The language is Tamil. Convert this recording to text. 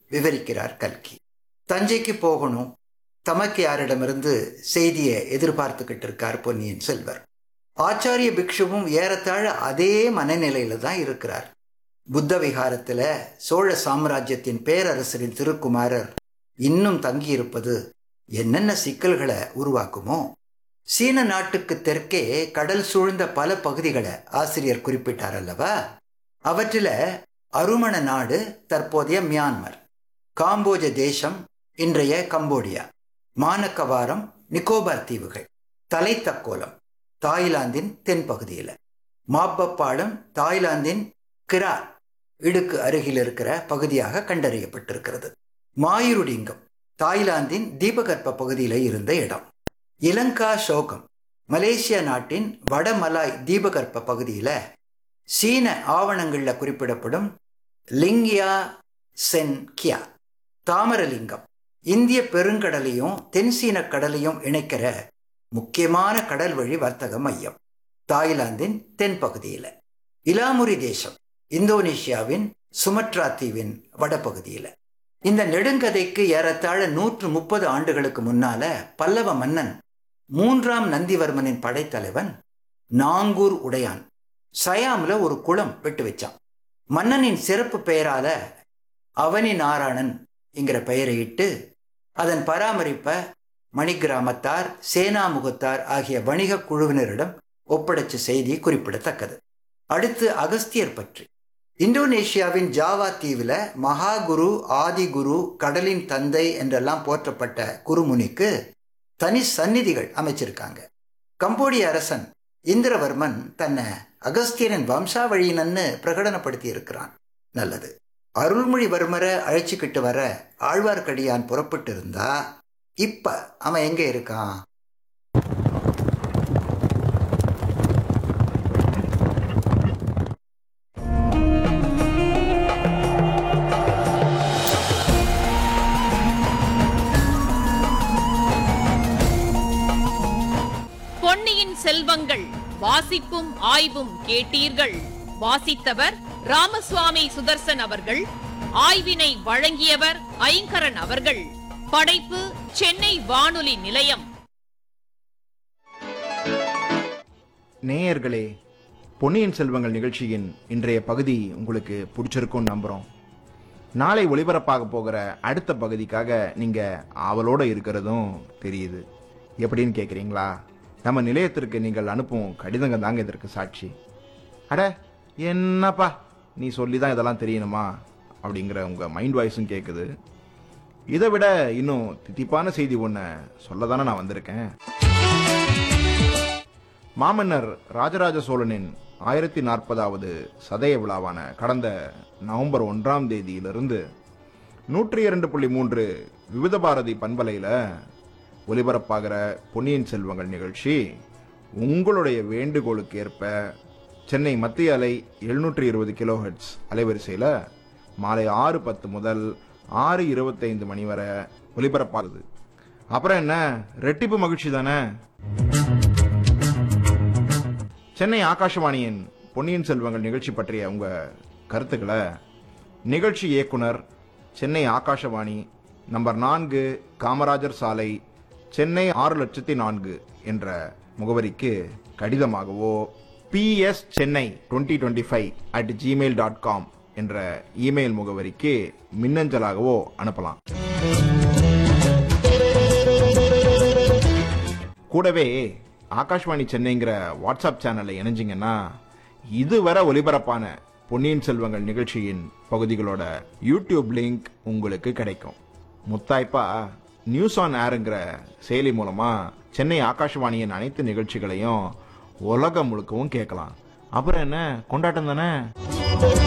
விவரிக்கிறார் கல்கி தஞ்சைக்கு போகணும் தமக்கு யாரிடமிருந்து செய்தியை எதிர்பார்த்துக்கிட்டு இருக்கார் பொன்னியின் செல்வர் ஆச்சாரிய பிக்ஷுவும் ஏறத்தாழ அதே மனநிலையில தான் இருக்கிறார் புத்த விகாரத்துல சோழ சாம்ராஜ்யத்தின் பேரரசரின் திருக்குமாரர் இன்னும் தங்கியிருப்பது என்னென்ன சிக்கல்களை உருவாக்குமோ சீன நாட்டுக்கு தெற்கே கடல் சூழ்ந்த பல பகுதிகளை ஆசிரியர் குறிப்பிட்டார் அல்லவா அவற்றில் அருமண நாடு தற்போதைய மியான்மர் காம்போஜ தேசம் இன்றைய கம்போடியா மானக்கவாரம் நிக்கோபார் தீவுகள் தலைத்தக்கோலம் தாய்லாந்தின் தென்பகுதியில் மாப்பப்பாடம் தாய்லாந்தின் கிரா இடுக்கு அருகில் இருக்கிற பகுதியாக கண்டறியப்பட்டிருக்கிறது மாயுருடிங்கம் தாய்லாந்தின் தீபகற்ப பகுதியில் இருந்த இடம் இலங்கா சோகம் மலேசியா நாட்டின் வடமலாய் தீபகற்ப பகுதியில் சீன ஆவணங்களில் குறிப்பிடப்படும் லிங்கியா சென் கியா தாமரலிங்கம் இந்திய பெருங்கடலையும் தென்சீன கடலையும் இணைக்கிற முக்கியமான கடல் வழி வர்த்தக மையம் தாய்லாந்தின் தென்பகுதியில் இலாமுரி தேசம் இந்தோனேஷியாவின் சுமத்ரா தீவின் வடபகுதியில் இந்த நெடுங்கதைக்கு ஏறத்தாழ நூற்று முப்பது ஆண்டுகளுக்கு முன்னால பல்லவ மன்னன் மூன்றாம் நந்திவர்மனின் படைத்தலைவன் நாங்கூர் உடையான் சயாம்ல ஒரு குளம் விட்டு வச்சான் மன்னனின் சிறப்பு பெயரால அவனி நாராயணன் என்கிற பெயரை இட்டு அதன் பராமரிப்பை மணிகிராமத்தார் சேனாமுகத்தார் ஆகிய வணிக குழுவினரிடம் ஒப்படைச்ச செய்தி குறிப்பிடத்தக்கது அடுத்து அகஸ்தியர் பற்றி இந்தோனேஷியாவின் ஜாவா தீவில் மகாகுரு ஆதிகுரு கடலின் தந்தை என்றெல்லாம் போற்றப்பட்ட குருமுனிக்கு தனி சந்நிதிகள் அமைச்சிருக்காங்க கம்போடிய அரசன் இந்திரவர்மன் தன்னை அகஸ்தியரின் வம்சாவழியினன்னு பிரகடனப்படுத்தி இருக்கிறான் நல்லது அருள்மொழிவர்மரை அழைச்சிக்கிட்டு வர ஆழ்வார்க்கடியான் புறப்பட்டு இருந்தா இப்ப அவன் எங்க இருக்கான் பொன்னியின் செல்வங்கள் வாசிப்பும் ஆய்வும் கேட்டீர்கள் வாசித்தவர் ராமசுவாமி சுதர்சன் அவர்கள் ஆய்வினை வழங்கியவர் ஐங்கரன் அவர்கள் படைப்பு சென்னை வானொலி நிலையம் நேயர்களே பொன்னியின் செல்வங்கள் நிகழ்ச்சியின் இன்றைய பகுதி உங்களுக்கு பிடிச்சிருக்கும்னு நம்புகிறோம் நாளை ஒளிபரப்பாக போகிற அடுத்த பகுதிக்காக நீங்கள் ஆவலோடு இருக்கிறதும் தெரியுது எப்படின்னு கேட்குறீங்களா நம்ம நிலையத்திற்கு நீங்கள் அனுப்பும் கடிதங்க தாங்க இதற்கு சாட்சி அட என்னப்பா நீ சொல்லி தான் இதெல்லாம் தெரியணுமா அப்படிங்கிற உங்கள் மைண்ட் வாய்ஸும் கேட்குது இதை விட இன்னும் தித்திப்பான செய்தி ஒன்று சொல்ல தானே நான் வந்திருக்கேன் மாமன்னர் ராஜராஜ சோழனின் ஆயிரத்தி நாற்பதாவது சதய விழாவான கடந்த நவம்பர் ஒன்றாம் தேதியிலிருந்து நூற்றி இரண்டு புள்ளி மூன்று விவித பாரதி பண்பலையில் ஒலிபரப்பாகிற பொன்னியின் செல்வங்கள் நிகழ்ச்சி உங்களுடைய வேண்டுகோளுக்கு ஏற்ப சென்னை மத்திய அலை எழுநூற்றி இருபது கிலோஹெட்ஸ் அலைவரிசையில் மாலை ஆறு பத்து முதல் ஆறு இருபத்தைந்து மணி வரை ஒலிபரப்பாகுது அப்புறம் என்ன ரெட்டிப்பு மகிழ்ச்சி தானே சென்னை ஆகாஷவாணியின் பொன்னியின் செல்வங்கள் நிகழ்ச்சி பற்றிய உங்க கருத்துக்களை நிகழ்ச்சி இயக்குனர் சென்னை ஆகாஷவாணி நம்பர் நான்கு காமராஜர் சாலை சென்னை ஆறு லட்சத்தி நான்கு என்ற முகவரிக்கு கடிதமாகவோ PS Chennai twenty twenty five at Gmail dot com என்ற இமெயில் முகவரிக்கு மின்னஞ்சலாகவோ அனுப்பலாம் கூடவே ஆகாஷ்வாணி சென்னைங்கிற வாட்ஸ்அப் சேனல்ல இணைஞ்சிங்கன்னா இதுவரை ஒலிபரப்பான பொன்னியின் செல்வங்கள் நிகழ்ச்சியின் பகுதிகளோட யூடியூப் லிங்க் உங்களுக்கு கிடைக்கும் முத்தாய்ப்பா நியூஸ் ஆன் ஏருங்கிற செயலி மூலமா சென்னை ஆகாஷ்வாணியின் அனைத்து நிகழ்ச்சிகளையும் உலகம் முழுக்கவும் கேட்கலாம் அப்புறம் என்ன கொண்டாட்டம் தானே